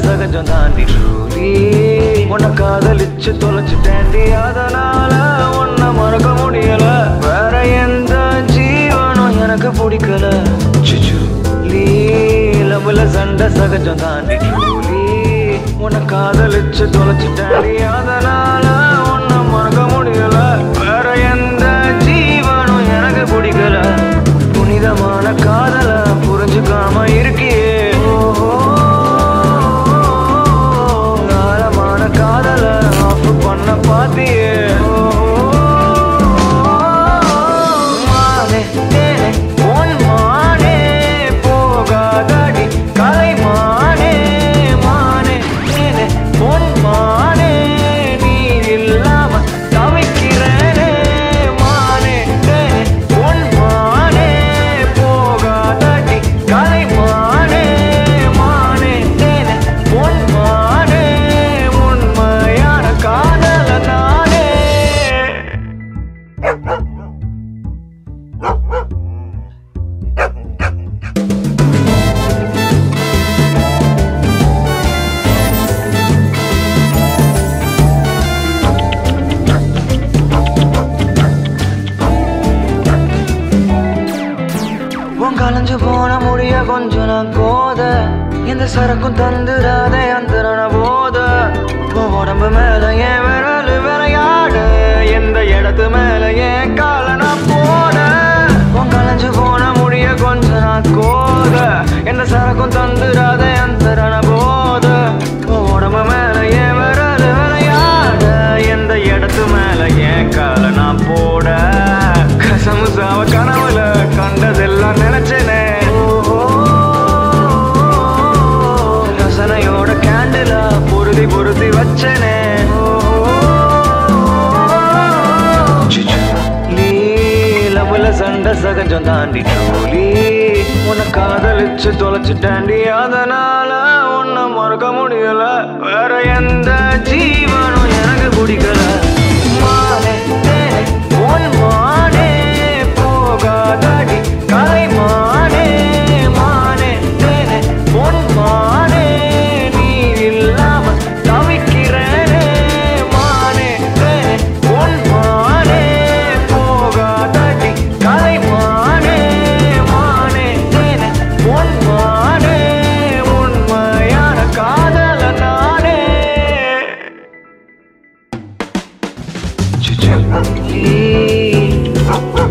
சகஜம் தாண்டி ட்ரூலி உன்னை காதலிச்சு தொலைச்சிட்டேன்டி அதனால உன்னை மறக்க முடியல வேற எந்த ஜீவனும் எனக்கு பிடிக்கல சுச்சு லவ்ல சண்டை சகஜம் தாண்டி ட்ரூலி உன்னை காதலிச்சு தொலைச்சிட்டேன்டி அதனால உன்னை மறக்க முடியல வேற எந்த ஜீவனும் எனக்கு பிடிக்கல புனிதமான காதல புரிஞ்சுக்காம இருக்கியே ஓஹோ ஆழமான காதல ஆஃப் பண்ண பாத்தியே மானே தேனே உன் மானே போகாதடி கலைமானே மானே தேனே உன் மானே நீ இல்லாம தவிக்கிறேனே மானே தேனே உன் மானே போகாதடி கலைமானே மானே தேனே உன் மானே உண்மையான காதல நானே உன் கலைஞ்சு போன முடிய கொஞ்சம் நான் கோத எந்த சரக்கும் தந்துடாத அந்தரண போத உன் உடம்பு மேல என் விரல் விளையாட எந்த இடத்து மேல என் கால நான் போட உன் கலைஞ்சு போன முடிய கொஞ்சம் நான் கோத எந்த சரக்கும் தந்துடாத அந்தரண போத உன் உடம்பு மேல என் விரல் விளையாட எந்த இடத்து மேல என் கால நான் போட கசமு சாவ கனவுல கண்டதெல்லாம் நினைச்சேனே ஓஹோ ரசனையோட கேண்டில பொருதி பொருத்தி வச்சனே லீலமுல சண்டை சகஜம் தாண்டி ட்ரூலி உன்னை காதலிச்சு தொலைச்சிட்டாண்டி அதனால உன்னை மறக்க முடியல வேற எந்த ஜீவனும் எனக்கு பிடிக்கல மானே தேனே உன் மானே போகாதடி கலைமானே மானே தேனே உன் மானே நீ இல்லாம தவிக்கிறேனே மானே தேனே உன் மானே போகாதடி கலைமானே மானே தேனே உன் மானே உண்மையான காதல நானே சுச்சு